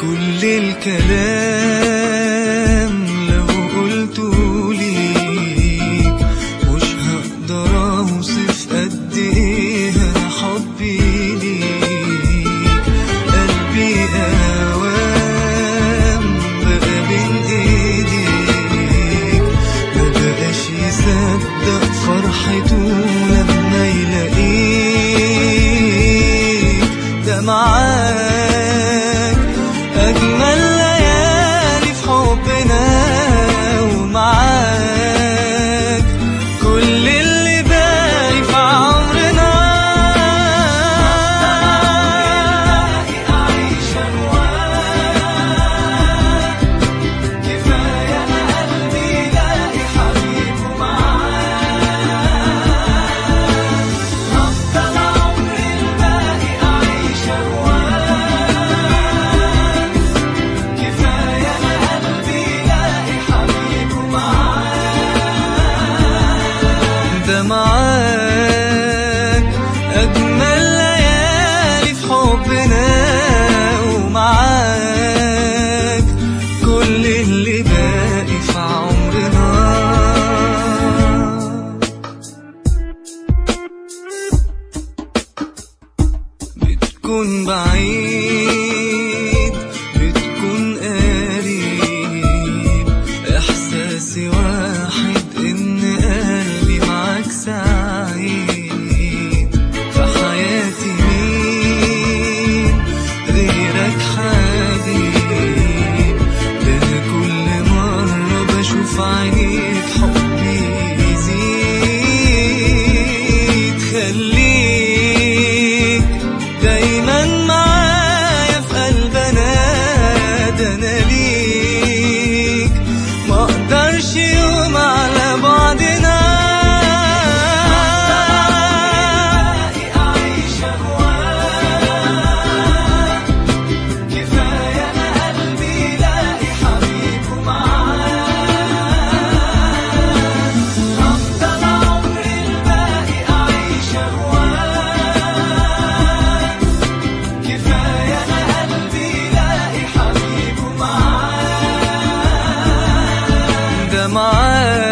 كل الكلام لو قلته ليك مش هقدر اوصف قد ايه انا حبي ليك قلبي اوام بقى بين ايديك ما بقاش يصدق فرحته لما يلاقيك ده معاك أجمل ليالي في حبنا ومعاك كل اللي باقي في عمرنا أعيش كفاية أنا قلبي لاقي حبيبه معاك هفضل عمري الباقي أعيش أهواك كفاية أنا قلبي لاقي حبيبه معاك ده معاك أجمل ليالي في حبنا ومعاك كل اللي باقي في عمرنا بتكون بعيد بتكون قريب احساسي واحد ان قلبي معاك سعيد في حياتي مين غيرك حبيب ده أنا كل مرة بشوف عينيك حبي يزيد خليك دايما معايا في قلبنا ده انا ليك ما اقدرش يوم على بعدنا اعيش اهواك كفايه انا قلبي لاقي حبيبه معاك افضل عمري الباقي اعيش اهواك كفايه انا قلبي لاقي حبيبه معاك ده معاك